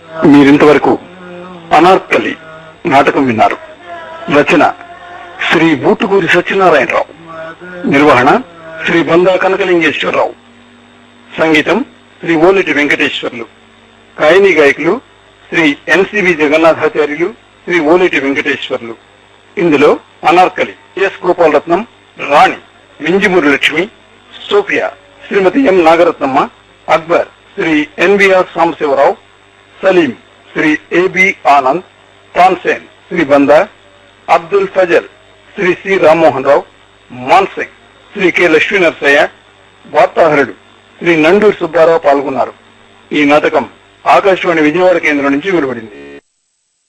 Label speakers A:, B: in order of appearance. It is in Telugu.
A: మీరింతవరకు అనార్కలి నాటకం విన్నారు రచన శ్రీ బూటుకూరి సత్యనారాయణరావు నిర్వహణ శ్రీ బందా కనకలింగేశ్వరరావు సంగీతం శ్రీ ఓలిటి వెంకటేశ్వర్లు గాయని గాయకులు శ్రీ ఎన్సిబి జగన్నాథాచార్యులు శ్రీ ఓలిటి వెంకటేశ్వర్లు ఇందులో Anarkali S Gopalaratnam Rani Minjimuri Lakshmi Sophia Srimathi M Nagaratnamma Akbar Sri NBR Sambasivarao Salim Sri AB Anand Tansen Sri Banda Abdul Fazal Sri C Rammohan Rao Mansingh Sri K Lakshmi Narasayya వార్తాహరుడు శ్రీ నండూరి సుబ్బారావు పాల్గొన్నారు ఈ నాటకం ఆకాశవాణి విజయవాడ కేంద్రం నుంచి వెలువడింది